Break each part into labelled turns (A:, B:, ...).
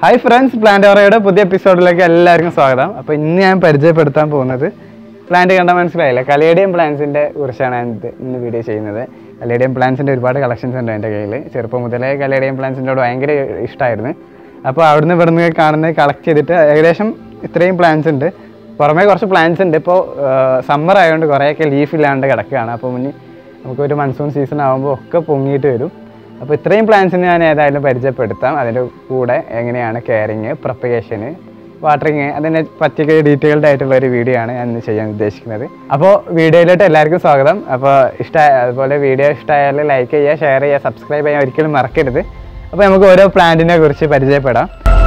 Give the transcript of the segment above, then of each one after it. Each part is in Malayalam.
A: ഹായ് ഫ്രണ്ട്സ് പ്ലാന്റ് ഓറയുടെ പുതിയ എപ്പിസോഡിലേക്ക് എല്ലാവർക്കും സ്വാഗതം അപ്പോൾ ഇന്ന് ഞാൻ പരിചയപ്പെടുത്താൻ പോകുന്നത് പ്ലാന്റ് കണ്ട മനസ്സിലായില്ല കലേഡിയം പ്ലാന്റ്സിൻ്റെ കുറിച്ചാണ് ഞാൻ ഇത് ഇന്ന് വീഡിയോ ചെയ്യുന്നത് കലേഡിയം പ്ലാന്റ്സിൻ്റെ ഒരുപാട് കളക്ഷൻസ് ഉണ്ട് എൻ്റെ കയ്യിൽ ചെറുപ്പം മുതലേ കലേഡിയം പ്ലാന്റ്സിനോട് ഭയങ്കര ഇഷ്ടമായിരുന്നു അപ്പോൾ അവിടുന്ന് ഇവിടുന്ന് കാണുന്നത് കളക്ട് ചെയ്തിട്ട് ഏകദേശം ഇത്രയും പ്ലാന്റ്സ് ഉണ്ട് പുറമേ കുറച്ച് പ്ലാന്റ്സ് ഉണ്ട് ഇപ്പോൾ സമ്മർ ആയതുകൊണ്ട് കുറേയൊക്കെ ലീഫ് ഇല്ലാണ്ട് കിടക്കുകയാണ് അപ്പോൾ മുന്നിൽ നമുക്കൊരു മൺസൂൺ സീസൺ ആകുമ്പോൾ ഒക്കെ പൊങ്ങിയിട്ട് വരും അപ്പോൾ ഇത്രയും പ്ലാന്റ്സിന് ഞാൻ ഏതായാലും പരിചയപ്പെടുത്താം അതിൻ്റെ കൂടെ എങ്ങനെയാണ് കെയറിങ് പ്രൊപ്പഗേഷന് വാട്ടറിങ് അതിനെ പറ്റിയൊക്കെ ഡീറ്റെയിൽഡ് ആയിട്ടുള്ള ഒരു വീഡിയോ ആണ് ഞാൻ ഇന്ന് ചെയ്യാൻ ഉദ്ദേശിക്കുന്നത് അപ്പോൾ വീഡിയോയിലോട്ട് എല്ലാവർക്കും സ്വാഗതം അപ്പോൾ ഇഷ്ടമായ അതുപോലെ വീഡിയോ ഇഷ്ടമായാൽ ലൈക്ക് ചെയ്യുക ഷെയർ ചെയ്യുക സബ്സ്ക്രൈബ് ചെയ്യാൻ ഒരിക്കലും മറക്കരുത് അപ്പോൾ നമുക്ക് ഓരോ പ്ലാന്റിനെ കുറിച്ച് പരിചയപ്പെടാം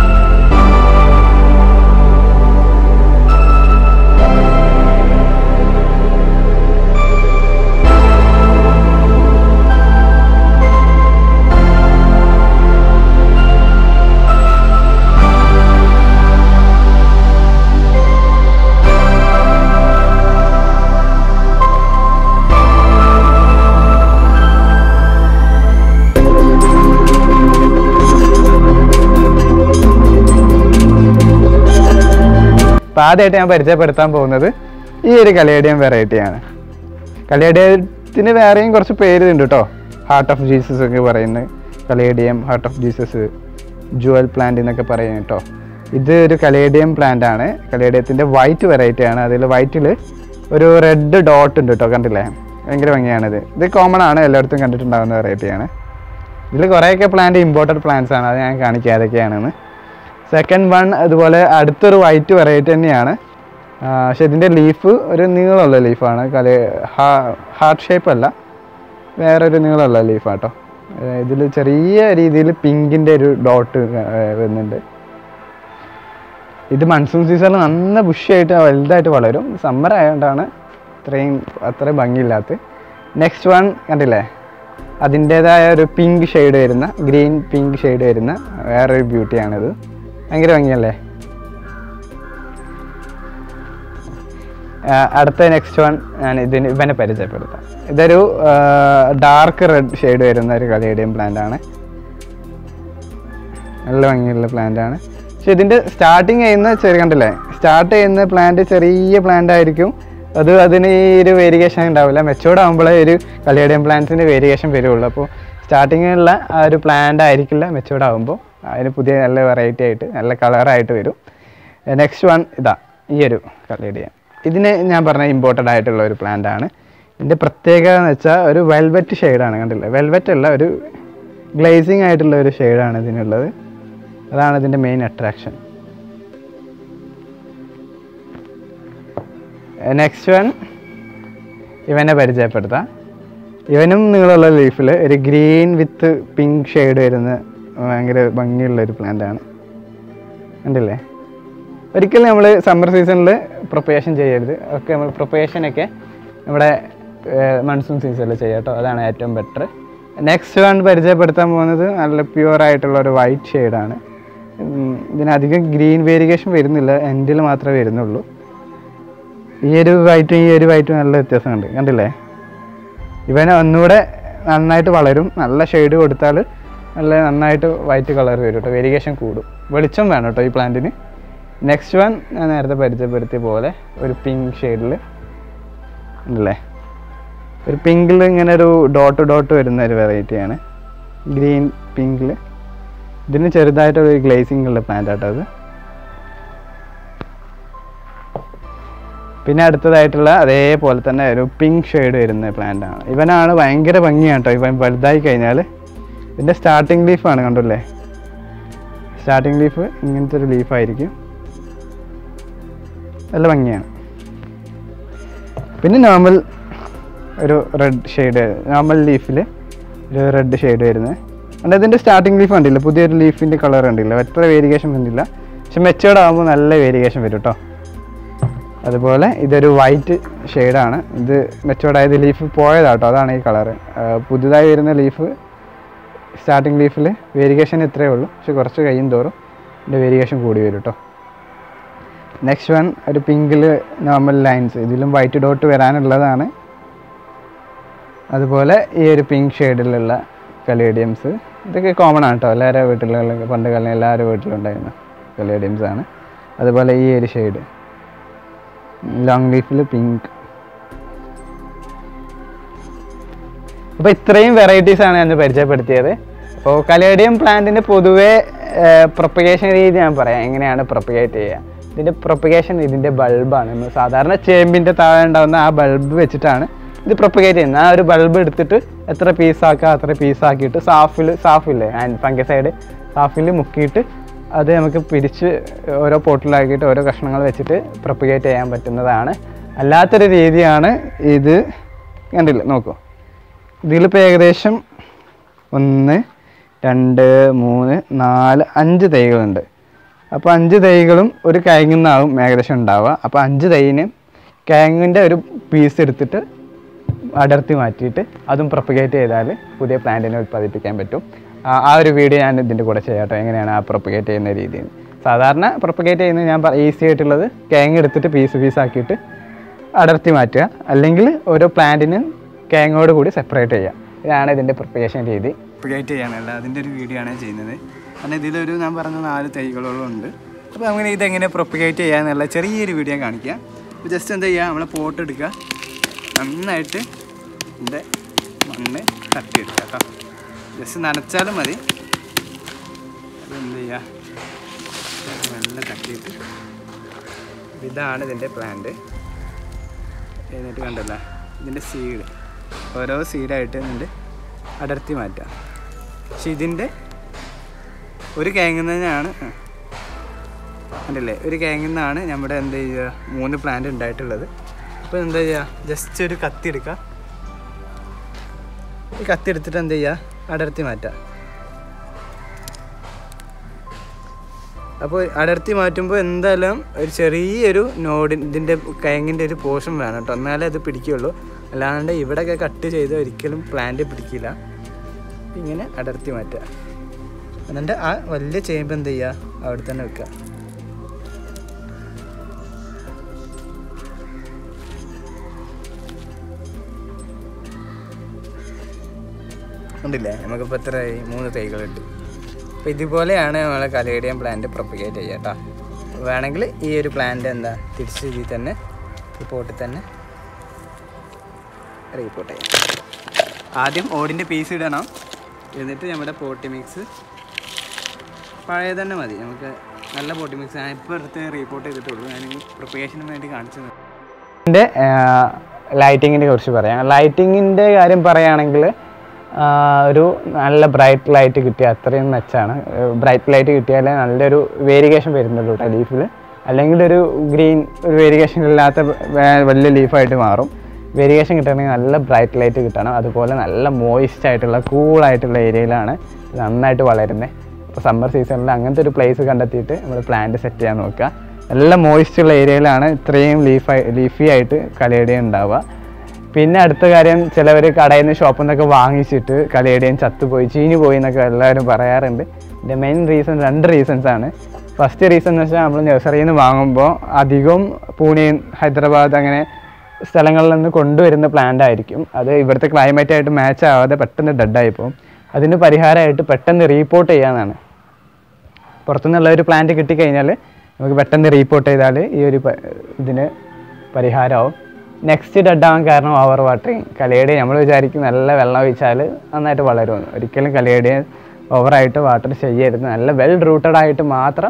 A: അപ്പോൾ ആദ്യമായിട്ട് ഞാൻ പരിചയപ്പെടുത്താൻ പോകുന്നത് ഈ ഒരു കലേഡിയം വെറൈറ്റിയാണ് കലേഡിയത്തിന് വേറെയും കുറച്ച് പേര് ഉണ്ട് കേട്ടോ ഹാർട്ട് ഓഫ് ജീസസ് ഒക്കെ പറയുന്നത് caladium heart of Jesus jewel plant എന്നൊക്കെ പറയുന്നത് കേട്ടോ ഇത് ഒരു കലേഡിയം പ്ലാന്റ് ആണ് കലേഡിയത്തിൻ്റെ വൈറ്റ് വെറൈറ്റി ആണ് അതിൽ വൈറ്റിൽ ഒരു റെഡ് ഡോട്ട് ഉണ്ട് കേട്ടോ കണ്ടില്ലേ ഭയങ്കര ഭംഗിയാണിത് ഇത് കോമൺ ആണ് എല്ലായിടത്തും കണ്ടിട്ടുണ്ടാകുന്ന വെറൈറ്റിയാണ് ഇതിൽ കുറേയൊക്കെ പ്ലാന്റ് ഇമ്പോർട്ടഡ് പ്ലാന്റ്സ് ആണ് അത് ഞാൻ കാണിക്കാം ഏതൊക്കെയാണെന്ന് സെക്കൻഡ് വൺ അതുപോലെ അടുത്തൊരു വൈറ്റ് വെറൈറ്റി തന്നെയാണ് ആ, പക്ഷെ ഇതിൻ്റെ ലീഫ് ഒരു നീളമുള്ള ലീഫാണ് കല ഹാർട്ട് ഷേപ്പ് അല്ല വേറൊരു നീളമുള്ള ലീഫാട്ടോ ഇതിൽ ചെറിയ രീതിയിൽ പിങ്കിൻ്റെ ഒരു ഡോട്ട് വരുന്നുണ്ട് ഇത് മൺസൂൺ സീസണിൽ നന്ന ബുഷിയായിട്ട് വലുതായിട്ട് വളരും സമ്മർ ആയതുകൊണ്ടാണ് ഇത്രയും അത്ര ഭംഗിയില്ലാത്ത നെക്സ്റ്റ് വൺ കണ്ടില്ലേ അതിൻ്റേതായ ഒരു പിങ്ക് ഷെയ്ഡ് വരുന്ന ഗ്രീൻ പിങ്ക് ഷെയ്ഡ് വരുന്ന വേറൊരു ബ്യൂട്ടിയാണിത് ഭയങ്കര ഭംഗിയല്ലേ ആ, അടുത്ത നെക്സ്റ്റ് വൺ ഞാൻ ഇതിന് ഇവനെ പരിചയപ്പെടുത്താം ഇതൊരു ഡാർക്ക് റെഡ് ഷെയ്ഡ് വരുന്ന ഒരു കലേഡിയം പ്ലാന്റ് ആണ് നല്ല ഭംഗിയുള്ള പ്ലാന്റ് ആണ് പക്ഷെ ഇതിൻ്റെ സ്റ്റാർട്ടിങ് ചെയ്യുന്ന ചെറിയ കണ്ടില്ലേ സ്റ്റാർട്ട് ചെയ്യുന്ന പ്ലാന്റ് ചെറിയ പ്ലാന്റ് ആയിരിക്കും അത് അതിന് ഈ ഒരു വേരിയേഷൻ ഉണ്ടാവില്ല മെച്ചോർഡ് ആകുമ്പോഴേ ഒരു കലേഡിയം പ്ലാന്റ്സിൻ്റെ വേരിയേഷൻ വരുള്ളൂ അപ്പോൾ സ്റ്റാർട്ടിങ്ങിലുള്ള ആ ഒരു പ്ലാന്റ് ആയിരിക്കില്ല മെച്ചോർഡ് ആകുമ്പോൾ അതിന് പുതിയ നല്ല വെറൈറ്റി ആയിട്ട് നല്ല കളറായിട്ട് വരും നെക്സ്റ്റ് വൺ ഇതാ ഈ ഒരു കലേഡിയം ഇതിന് ഞാൻ പറഞ്ഞ ഇമ്പോർട്ടൻ്റ് ആയിട്ടുള്ള ഒരു പ്ലാന്റ് ആണ് ഇതിൻ്റെ പ്രത്യേകത എന്ന് വെച്ചാൽ ഒരു വെൽവെറ്റ് ഷെയ്ഡാണ് കണ്ടില്ലേ വെൽവെറ്റ് അല്ല ഒരു ഗ്ലേസിങ് ആയിട്ടുള്ള ഒരു ഷെയ്ഡാണ് ഇതിനുള്ളത് അതാണ് ഇതിൻ്റെ മെയിൻ അട്രാക്ഷൻ നെക്സ്റ്റ് വൺ ഇവനെ പരിചയപ്പെടുത്താം ഇവനും നീളമുള്ള ലീഫിൽ ഒരു ഗ്രീൻ വിത്ത് പിങ്ക് ഷെയ്ഡ് വരുന്ന ഭയങ്കര ഭംഗിയുള്ള ഒരു പ്ലാന്റ് ആണ് കണ്ടില്ലേ ഒരിക്കലും നമ്മൾ സമ്മർ സീസണിൽ പ്രൊപ്പറേഷൻ ചെയ്യരുത് ഒക്കെ നമ്മൾ പ്രൊപ്പറേഷനൊക്കെ നമ്മുടെ മൺസൂൺ സീസണിൽ ചെയ്യാം കേട്ടോ അതാണ് ഏറ്റവും ബെറ്റർ നെക്സ്റ്റ് വൺ പരിചയപ്പെടുത്താൻ പോകുന്നത് നല്ല പ്യുവർ ആയിട്ടുള്ള ഒരു വൈറ്റ് ഷെയ്ഡാണ് ഇതിനധികം ഗ്രീൻ വേരിയേഷൻ വരുന്നില്ല എൻഡിൽ മാത്രമേ വരുന്നുള്ളൂ ഈ ഒരു വൈറ്റും ഈ ഒരു വൈറ്റും നല്ല വ്യത്യാസമുണ്ട് കണ്ടില്ലേ ഇവന് ഒന്നുകൂടെ നന്നായിട്ട് വളരും നല്ല ഷെയ്ഡ് കൊടുത്താൽ നല്ല നന്നായിട്ട് വൈറ്റ് കളർ വരും കേട്ടോ വേരിയേഷൻ കൂടും വെളിച്ചം വേണം കേട്ടോ ഈ പ്ലാന്റിന് നെക്സ്റ്റ് വൺ ഞാൻ നേരത്തെ പരിചയപ്പെടുത്തിയ പോലെ ഒരു പിങ്ക് ഷെയ്ഡിൽ ഉണ്ടല്ലേ ഒരു പിങ്കിൽ ഇങ്ങനെ ഒരു ഡോട്ട് ഡോട്ട് വരുന്ന ഒരു വെറൈറ്റിയാണ് ഗ്രീൻ പിങ്കിൽ ഇതിന് ചെറുതായിട്ടൊരു ഗ്ലേസിംഗ് ഉള്ള പ്ലാന്റ് ആട്ടോ അത് പിന്നെ അടുത്തതായിട്ടുള്ള അതേപോലെ തന്നെ ഒരു പിങ്ക് ഷെയ്ഡ് വരുന്ന പ്ലാന്റ് ആണ് ഇവനാണ് ഭയങ്കര ഭംഗിയാണ് കേട്ടോ ഇവൻ വലുതായി കഴിഞ്ഞാൽ ഇതിൻ്റെ സ്റ്റാർട്ടിങ് ലീഫാണ് കണ്ടല്ലേ സ്റ്റാർട്ടിങ് ലീഫ് ഇങ്ങനത്തെ ഒരു ലീഫായിരിക്കും നല്ല ഭംഗിയാണ് പിന്നെ നോർമൽ ഒരു റെഡ് ഷെയ്ഡ് നോർമൽ ലീഫിൽ ഒരു റെഡ് ഷെയ്ഡ് വരുന്നത് അതുകൊണ്ട് ഇതിൻ്റെ സ്റ്റാർട്ടിങ് ലീഫ് കണ്ടില്ല പുതിയൊരു ലീഫിൻ്റെ കളർ കണ്ടില്ല എത്ര വേരിയേഷൻ വന്നില്ല പക്ഷെ മെച്ചേർഡ് ആകുമ്പോൾ നല്ല വേരിയേഷൻ വരും കേട്ടോ അതുപോലെ ഇതൊരു വൈറ്റ് ഷെയ്ഡാണ് ഇത് മെച്ചോർഡ് ആയത് ലീഫ് പോയതാട്ടോ അതാണ് ഈ കളറ് പുതുതായി വരുന്ന ലീഫ് സ്റ്റാർട്ടിങ് ലീഫിൽ വേരിയേഷൻ ഇത്രയേ ഉള്ളൂ പക്ഷെ കുറച്ച് കഴിയും തോറും ഇതിൻ്റെ വേരിയേഷൻ കൂടി വരും കേട്ടോ നെക്സ്റ്റ് വൺ ഒരു പിങ്കിൽ നോർമൽ ലൈൻസ് ഇതിലും വൈറ്റ് ഡോട്ട് വരാനുള്ളതാണ് അതുപോലെ ഈ ഒരു പിങ്ക് ഷെയ്ഡിലുള്ള കലേഡിയംസ് ഇതൊക്കെ കോമൺ ആണ് കേട്ടോ എല്ലാവരുടെ വീട്ടിലുള്ള പണ്ട് കാലം എല്ലാവരുടെ വീട്ടിലും ഉണ്ടായിരുന്ന കലേഡിയംസ് ആണ് അതുപോലെ ഈ ഒരു ഷെയ്ഡ് ലോങ് ലീഫിൽ പിങ്ക് അപ്പോൾ ഇത്രയും വെറൈറ്റീസ് ആണ് ഞാൻ ഇന്ന് പരിചയപ്പെടുത്തിയത് അപ്പോൾ കലേഡിയം പ്ലാന്റിൻ്റെ പൊതുവേ പ്രൊപ്പഗേഷൻ രീതി ഞാൻ പറയാം എങ്ങനെയാണ് പ്രൊപ്പഗേറ്റ് ചെയ്യുക ഇതിൻ്റെ പ്രൊപ്പഗേഷൻ ഇതിൻ്റെ ബൾബാണ് നമ്മൾ സാധാരണ ചേമ്പിൻ്റെ താഴെ ഉണ്ടാകുന്ന ആ ബൾബ് വെച്ചിട്ടാണ് ഇത് പ്രൊപ്പഗേറ്റ് ചെയ്യുന്നത് ആ ഒരു ബൾബ് എടുത്തിട്ട് എത്ര പീസാക്കുക അത്ര പീസാക്കിയിട്ട് സാഫിൽ സാഫില്ലേ ആൻഡ് ഫംഗസൈഡ് സാഫിൽ മുക്കിയിട്ട് അത് നമുക്ക് പിരിച്ച് ഓരോ പോട്ടിലാക്കിയിട്ട് ഓരോ കഷ്ണങ്ങൾ വെച്ചിട്ട് പ്രൊപ്പഗേറ്റ് ചെയ്യാൻ പറ്റുന്നതാണ് അല്ലാത്തൊരു രീതിയാണ് ഇത് കണ്ടില്ല നോക്കൂ ഇതിലിപ്പോൾ ഏകദേശം ഒന്ന് രണ്ട് മൂന്ന് നാല് അഞ്ച് തൈകളുണ്ട് അപ്പോൾ അഞ്ച് തൈകളും ഒരു കിഴങ്ങുന്നാവും ഏകദേശം ഉണ്ടാവുക അപ്പോൾ അഞ്ച് തൈന് കിഴങ്ങിൻ്റെ ഒരു പീസ് എടുത്തിട്ട് അടർത്തി മാറ്റിയിട്ട് അതും പ്രൊപ്പഗേറ്റ് ചെയ്താൽ പുതിയ പ്ലാന്റിനെ ഉൽപ്പാദിപ്പിക്കാൻ പറ്റും ആ- ആ ഒരു വീഡിയോ ഞാൻ ഇതിൻ്റെ കൂടെ ചെയ്യാട്ടോ എങ്ങനെയാണ് ആ പ്രൊപ്പഗേറ്റ് ചെയ്യുന്ന രീതി സാധാരണ പ്രൊപ്പഗേറ്റ് ചെയ്യുന്നത് ഞാൻ ഈസി ആയിട്ടുള്ളത് കിഴങ്ങ് എടുത്തിട്ട് പീസ് പീസ് ആക്കിയിട്ട് അടർത്തി മാറ്റുക അല്ലെങ്കിൽ ഓരോ പ്ലാന്റിന് കിഴങ്ങോട് കൂടി സെപ്പറേറ്റ് ചെയ്യുക ഇതാണ് ഇതിൻ്റെ പ്രൊപ്പഗേഷൻ രീതി പ്രൊപ്പഗേറ്റ് ചെയ്യാനല്ല അതിൻ്റെ ഒരു വീഡിയോ ആണ് ചെയ്യുന്നത് കാരണം ഇതിലൊരു ഞാൻ പറഞ്ഞ നാല് തൈകളോളം ഉണ്ട് അപ്പോൾ അങ്ങനെ ഇതെങ്ങനെ പ്രൊപ്പഗേറ്റ് ചെയ്യാന്നുള്ള ചെറിയൊരു വീഡിയോ കാണിക്കാം ജസ്റ്റ് എന്താ ചെയ്യുക നമ്മളെ പോട്ട് എടുക്കുക നന്നായിട്ട് ഇതിൻ്റെ മണ്ണ് തട്ടിയെടുക്കുക കേട്ടോ ജസ്റ്റ് നനച്ചാലും മതി അത് എന്ത് ചെയ്യുക നല്ല തട്ടിയിട്ട് ഇതാണ് ഇതിൻ്റെ പ്ലാന്റ് എന്നിട്ട് കണ്ടല്ല ഇതിൻ്റെ സീഡ് ഓരോ സീഡായിട്ട് ഇതിൻ്റെ അടർത്തി മാറ്റാം പക്ഷെ ഇതിൻ്റെ ഒരു കിഴങ്ങിൽ നിന്നാണ് കണ്ടില്ലേ ഒരു കിഴങ്ങിൽ നിന്നാണ് നമ്മുടെ എന്താ ചെയ്യുക മൂന്ന് പ്ലാന്റ് ഉണ്ടായിട്ടുള്ളത് അപ്പോൾ എന്താ ചെയ്യുക ജസ്റ്റ് ഒരു കത്തി എടുക്കുക ഈ കത്തി എടുത്തിട്ട് എന്താ ചെയ്യുക അടർത്തി മാറ്റാം അപ്പോൾ അടർത്തി മാറ്റുമ്പോൾ എന്തായാലും ഒരു ചെറിയൊരു നോഡിൻ ഇതിൻ്റെ കയങ്ങിൻ്റെ ഒരു പോർഷൻ വേണം കേട്ടോ എന്നാലേ അത് പിടിക്കുകയുള്ളൂ അല്ലാണ്ട് ഇവിടെയൊക്കെ കട്ട് ചെയ്ത് ഒരിക്കലും പ്ലാന്റ് പിടിക്കില്ല ഇങ്ങനെ അടർത്തി മാറ്റുക എന്നിട്ട് ആ വലിയ ചേമ്പ് എന്ത് ചെയ്യുക അവിടെ തന്നെ വെക്കുക ഉണ്ടില്ലേ നമുക്കിപ്പോൾ എത്രയായി മൂന്ന് തൈകളുണ്ട് അപ്പോൾ ഇതുപോലെയാണ് നമ്മളെ കലേഡിയം പ്ലാന്റ് പ്രൊപ്പഗേറ്റ് ചെയ്യുക കേട്ടോ വേണമെങ്കിൽ ഈ ഒരു പ്ലാന്റ് എന്താ തിരിച്ച് ഇതിൽ തന്നെ ഈ പോട്ടിൽ തന്നെ റീപോർട്ട് ചെയ്യാം ആദ്യം ഓടിൻ്റെ പീസ് ഇടണം എന്നിട്ട് നമ്മുടെ പോട്ടി മിക്സ് പഴയ തന്നെ മതി നമുക്ക് നല്ല പോട്ടി മിക്സ് ഞാൻ ഇപ്പോൾ എടുത്ത് റീപോർട്ട് ചെയ്തിട്ടുള്ളൂ ഞാൻ പ്രൊപ്പഗേഷന് വേണ്ടി കാണിച്ചത് ഇതിൻ്റെ ലൈറ്റിങ്ങിനെ കുറിച്ച് പറയാം ലൈറ്റിങ്ങിൻ്റെ കാര്യം പറയുകയാണെങ്കിൽ ഒരു നല്ല ബ്രൈറ്റ് ലൈറ്റ് കിട്ടിയ അത്രയും മെച്ചാണ് ബ്രൈറ്റ് ലൈറ്റ് കിട്ടിയാലേ നല്ലൊരു വേരിയേഷൻ വരുന്നുള്ളൂ കേട്ടോ ലീഫിൽ അല്ലെങ്കിൽ ഒരു ഗ്രീൻ ഒരു വേരിയേഷൻ ഇല്ലാത്ത വേ- വലിയ ലീഫായിട്ട് മാറും വേരിയേഷൻ കിട്ടണമെങ്കിൽ നല്ല ബ്രൈറ്റ് ലൈറ്റ് കിട്ടണം അതുപോലെ നല്ല മോയിസ്റ്റ് ആയിട്ടുള്ള കൂളായിട്ടുള്ള ഏരിയയിലാണ് ഇത് നന്നായിട്ട് വളരുന്നത് അപ്പോൾ സമ്മർ സീസണിൽ അങ്ങനത്തെ ഒരു പ്ലേസ് കണ്ടെത്തിയിട്ട് നമ്മൾ പ്ലാന്റ് സെറ്റ് ചെയ്യാൻ നോക്കുക നല്ല മോയിസ്റ്റ് ഉള്ള ഏരിയയിലാണ് ഇത്രയും ലീഫായി ലീഫി ആയിട്ട് കലേഡിയം ഉണ്ടാവുക പിന്നെ അടുത്ത കാര്യം ചിലവർ കടയിൽ നിന്ന് ഷോപ്പിൽ നിന്നൊക്കെ വാങ്ങിച്ചിട്ട് കലേഡിയൻ ചത്തുപോയി ചീഞ്ഞു പോയി എന്നൊക്കെ എല്ലാവരും പറയാറുണ്ട് ഇതിൻ്റെ മെയിൻ റീസൺ രണ്ട് റീസൺസ് ആണ് ഫസ്റ്റ് റീസൺ എന്ന് വെച്ചാൽ നമ്മൾ നഴ്സറിയിൽ നിന്ന് വാങ്ങുമ്പോൾ അധികം പൂനെ ഹൈദരാബാദ് അങ്ങനെ സ്ഥലങ്ങളിൽ നിന്ന് കൊണ്ടുവരുന്ന പ്ലാന്റ് ആയിരിക്കും അത് ഇവിടുത്തെ ക്ലൈമറ്റ് ആയിട്ട് മാച്ച് ആവാതെ പെട്ടെന്ന് ഡെഡായി പോകും അതിന് പരിഹാരമായിട്ട് പെട്ടെന്ന് റീപോർട്ട് ചെയ്യാനാണ് പുറത്തുനിന്നുള്ള ഒരു പ്ലാന്റ് കിട്ടിക്കഴിഞ്ഞാൽ നമുക്ക് പെട്ടെന്ന് റീപോർട്ട് ചെയ്താൽ ഈ ഒരു പ- ഇതിന് പരിഹാരമാവും നെക്സ്റ്റ് ഡെഡാവാൻ കാരണം ഓവർ വാട്ടറിങ് കലയുടെ നമ്മൾ വിചാരിക്കും നല്ല വെള്ളം ഒഴിച്ചാൽ നന്നായിട്ട് വളരുമെന്ന് ഒരിക്കലും കലയുടെ ഓവറായിട്ട് വാട്ടർ ചെയ്യരുത് നല്ല വെൽ റൂട്ടഡ് ആയിട്ട് മാത്രം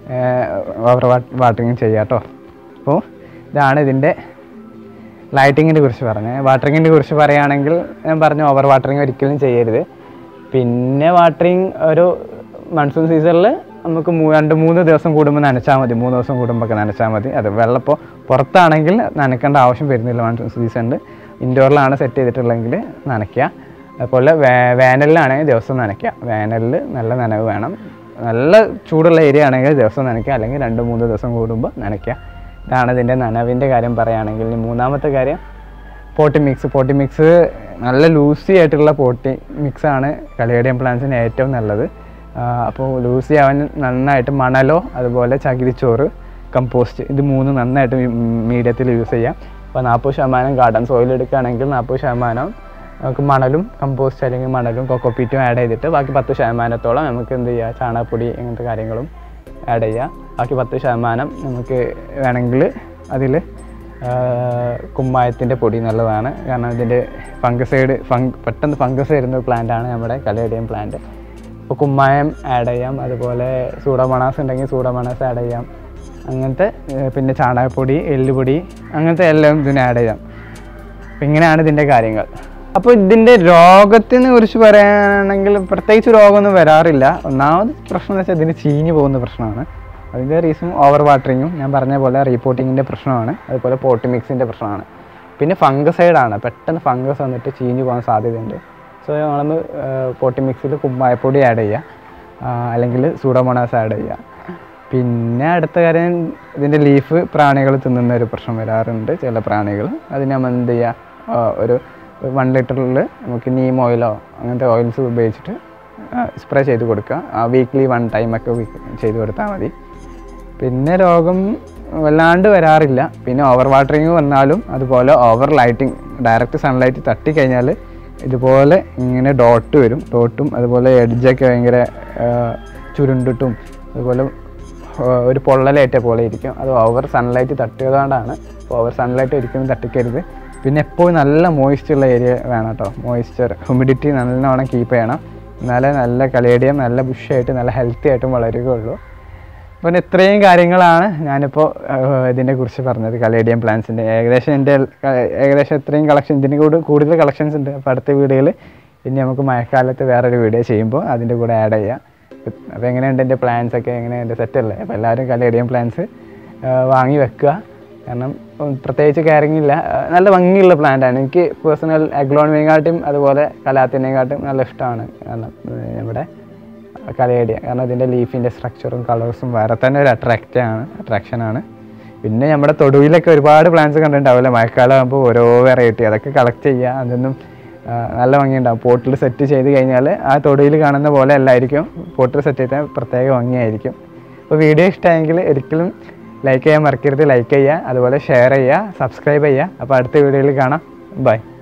A: ഓവർ വാട്ടറിങ് ചെയ്യാം കേട്ടോ അപ്പോൾ ഇതാണ് ഇതിൻ്റെ ലൈറ്റിങ്ങിനെ കുറിച്ച് പറഞ്ഞത് വാട്ടറിങ്ങിനെ കുറിച്ച് പറയുകയാണെങ്കിൽ ഞാൻ പറഞ്ഞു ഓവർ വാട്ടറിങ് ഒരിക്കലും ചെയ്യരുത് പിന്നെ വാട്ടറിങ് ഒരു മൺസൂൺ സീസണിൽ നമുക്ക് മൂ- രണ്ട് മൂന്ന് ദിവസം കൂടുമ്പോൾ നനച്ചാൽ മതി മൂന്ന് ദിവസം കൂടുമ്പോൾ ഒക്കെ നനച്ചാൽ മതി അത് വെള്ളം ഇപ്പോൾ പുറത്താണെങ്കിൽ നനക്കേണ്ട ആവശ്യം വരുന്നില്ല മൺസൂൺ സീസണിൽ ഇൻഡോറിലാണ് സെറ്റ് ചെയ്തിട്ടുള്ളെങ്കിൽ നനയ്ക്കുക അതുപോലെ വേ വേനലിലാണെങ്കിൽ ദിവസം നനയ്ക്കുക വേനലിൽ നല്ല നനവ് വേണം നല്ല ചൂടുള്ള ഏരിയ ആണെങ്കിൽ ദിവസം നനയ്ക്കുക അല്ലെങ്കിൽ രണ്ട് മൂന്ന് ദിവസം കൂടുമ്പോൾ നനയ്ക്കുക ഇതാണ് ഇതിൻ്റെ നനവിൻ്റെ കാര്യം പറയുകയാണെങ്കിൽ ഇനി മൂന്നാമത്തെ കാര്യം പോട്ടി മിക്സ് പോട്ടി മിക്സ് നല്ല ലൂസി ആയിട്ടുള്ള പോട്ടി മിക്സാണ് കലേഡിയം പ്ലാന്റ്സിന് ഏറ്റവും നല്ലത് അപ്പോൾ ലൂസി ആവാൻ നന്നായിട്ട് മണലോ അതുപോലെ ചകിരിച്ചോറ് കമ്പോസ്റ്റ് ഇത് മൂന്ന് നന്നായിട്ട് മീഡിയത്തിൽ യൂസ് ചെയ്യാം അപ്പോൾ നാൽപ്പത് ശതമാനം ഗാർഡൻ സോയിൽ എടുക്കുകയാണെങ്കിൽ നാൽപ്പത് ശതമാനം നമുക്ക് മണലും കമ്പോസ്റ്റ് അല്ലെങ്കിൽ മണലും കൊക്കോപ്പീറ്റും ആഡ് ചെയ്തിട്ട് ബാക്കി പത്ത് ശതമാനത്തോളം നമുക്ക് എന്ത് ചെയ്യുക ചാണകപ്പൊടി അങ്ങനത്തെ കാര്യങ്ങളും ആഡ് ചെയ്യുക ബാക്കി പത്ത് ശതമാനം നമുക്ക് വേണമെങ്കിൽ അതിൽ കുമ്മായത്തിൻ്റെ പൊടി നല്ലതാണ് കാരണം ഇതിൻ്റെ ഫംഗസൈഡ് ഫങ് പെട്ടെന്ന് ഫംഗസ് വരുന്ന പ്ലാന്റാണ് നമ്മുടെ കലേഡിയം പ്ലാന്റ് അപ്പോൾ കുമ്മായം ആഡ് ചെയ്യാം അതുപോലെ സൂഡോമണാസ് ഉണ്ടെങ്കിൽ സൂഡോമണാസ് ആഡ് ചെയ്യാം അങ്ങനത്തെ ഏർ പിന്നെ ചാണകപ്പൊടി എല്ലുപൊടി അങ്ങനത്തെ എല്ലാം ഇതിന് ആഡ് ചെയ്യാം അപ്പം ഇങ്ങനെയാണ് ഇതിൻ്റെ കാര്യങ്ങൾ അപ്പോൾ ഇതിൻ്റെ രോഗത്തിനെ കുറിച്ച് പറയുകയാണെങ്കിൽ പ്രത്യേകിച്ച് രോഗമൊന്നും വരാറില്ല ഒന്നാമത് പ്രശ്നം എന്ന് വെച്ചാൽ ഇതിന് ചീഞ്ഞു പോകുന്ന പ്രശ്നമാണ് അതിൻ്റെ റീസൺ ഓവർ വാട്ടറിങ്ങും ഞാൻ പറഞ്ഞ പോലെ റീപോർട്ടിങ്ങിൻ്റെ പ്രശ്നമാണ് അതുപോലെ പോട്ടിമിക്സിൻ്റെ പ്രശ്നമാണ് പിന്നെ ഫംഗസൈഡാണ് പെട്ടെന്ന് ഫംഗസ് വന്നിട്ട് ചീഞ്ഞു പോകാൻ സാധ്യതയുണ്ട് സോ നമ്മളൊന്ന് പോട്ടിമിക്സിൽ കുമ്മായപ്പൊടി ആഡ് ചെയ്യുക ആ, അല്ലെങ്കിൽ സൂഡോമോണാസ് ആഡ് ചെയ്യുക പിന്നെ അടുത്ത കാര്യം ഇതിൻ്റെ ലീഫ് പ്രാണികൾ തിന്നുന്ന ഒരു പ്രശ്നം വരാറുണ്ട് ചില പ്രാണികൾ അതിന് നമ്മൾ എന്ത് ചെയ്യുക ആ, ഒരു വൺ ലിറ്ററിൽ നമുക്ക് നീം ഓയിലോ അങ്ങനത്തെ ഓയിൽസ് ഉപയോഗിച്ചിട്ട് സ്പ്രേ ചെയ്ത് കൊടുക്കുക വീക്ക്ലി വൺ ടൈമൊക്കെ ചെയ്ത് കൊടുത്താൽ മതി പിന്നെ രോഗം വല്ലാണ്ട് വരാറില്ല പിന്നെ ഓവർ വാട്ടറിങ് വന്നാലും അതുപോലെ ഓവർ ലൈറ്റിങ് ഡയറക്റ്റ് സൺലൈറ്റ് തട്ടിക്കഴിഞ്ഞാൽ ഇതുപോലെ ഇങ്ങനെ ഡോട്ട് വരും ഡോട്ടും അതുപോലെ എഡ്ജൊക്കെ ഭയങ്കര ആ, ചുരുണ്ടിട്ടും അതുപോലെ ആ, ഒരു പൊള്ളലേറ്റ പോലെ ഇരിക്കും അത് ഓവർ സൺലൈറ്റ് തട്ടിയതുകൊണ്ടാണ് ഓവർ സൺലൈറ്റ് ഒരിക്കലും തട്ടിക്കരുത് പിന്നെ എപ്പോഴും നല്ല moisture ഉള്ള ഏരിയ വേണം കേട്ടോ മോയ്സ്ചർ ഹ്യൂമിഡിറ്റി നല്ലവണ്ണം കീപ്പ് ചെയ്യണം എന്നാലേ നല്ല കലേഡിയം നല്ല ബുഷായിട്ട് നല്ല ഹെൽത്തി ആയിട്ടും വളരുകയുള്ളൂ പിന്നെ ഇത്രയും കാര്യങ്ങളാണ് ഞാനിപ്പോൾ ഇതിനെ കുറിച്ച് പറഞ്ഞത് കലേഡിയം പ്ലാന്റ്സിൻ്റെ ഏകദേശം എൻ്റെ ഏകദേശം ഇത്രയും കളക്ഷൻ ഇതിന് കൂടെ കൂടുതൽ കളക്ഷൻസ് ഉണ്ട് അപ്പോൾ അടുത്ത വീഡിയോയിൽ ഇനി നമുക്ക് മഴക്കാലത്ത് വേറൊരു വീഡിയോ ചെയ്യുമ്പോൾ അതിൻ്റെ കൂടെ ആഡ് ചെയ്യാം അപ്പോൾ എങ്ങനെയുണ്ട് എൻ്റെ പ്ലാൻസ് ഒക്കെ എങ്ങനെയുണ്ട് സെറ്റ് അല്ലേ അപ്പോൾ എല്ലാവരും കലേഡിയം പ്ലാന്റ്സ് വാങ്ങി വെക്കുക കാരണം ഉം, പ്രത്യേകിച്ച് കെയറിങ് ഇല്ല ആ, നല്ല ഭംഗിയുള്ള പ്ലാന്റാണ് എനിക്ക് പേഴ്സണൽ അഗ്ലോണിനെക്കാട്ടും അതുപോലെ കലാത്തിനെക്കാട്ടും നല്ല ഇഷ്ടമാണ് കാരണം ഉം, നമ്മുടെ കലയേടിയ കാരണം ഇതിൻ്റെ ലീഫിൻ്റെ സ്ട്രക്ചറും കളേഴ്സും വേറെ തന്നെ ഒരു അട്രാക്റ്റ് ആണ് അട്രാക്ഷനാണ് പിന്നെ നമ്മുടെ തൊടുവിലൊക്കെ ഒരുപാട് പ്ലാന്റ്സ് കണ്ടിട്ടുണ്ടാവില്ലേ മഴക്കാലം ആകുമ്പോൾ ഓരോ വെറൈറ്റി അതൊക്കെ കളക്ട് ചെയ്യുക അതൊന്നും ആ, നല്ല ഭംഗിയുണ്ടാവും പോട്ടിൽ സെറ്റ് ചെയ്ത് കഴിഞ്ഞാൽ ആ തൊടുവിൽ കാണുന്ന പോലെ അല്ലായിരിക്കും പോട്ടിൽ സെറ്റ് ചെയ്താൽ പ്രത്യേക ഭംഗിയായിരിക്കും അപ്പോൾ വീഡിയോ ഇഷ്ടമായെങ്കിൽ ഒരിക്കലും ലൈക്ക് ചെയ്യാൻ മറക്കരുത് ലൈക്ക് ചെയ്യുക അതുപോലെ ഷെയർ ചെയ്യുക സബ്സ്ക്രൈബ് ചെയ്യുക അപ്പോൾ അടുത്ത വീഡിയോയിൽ കാണാം ബൈ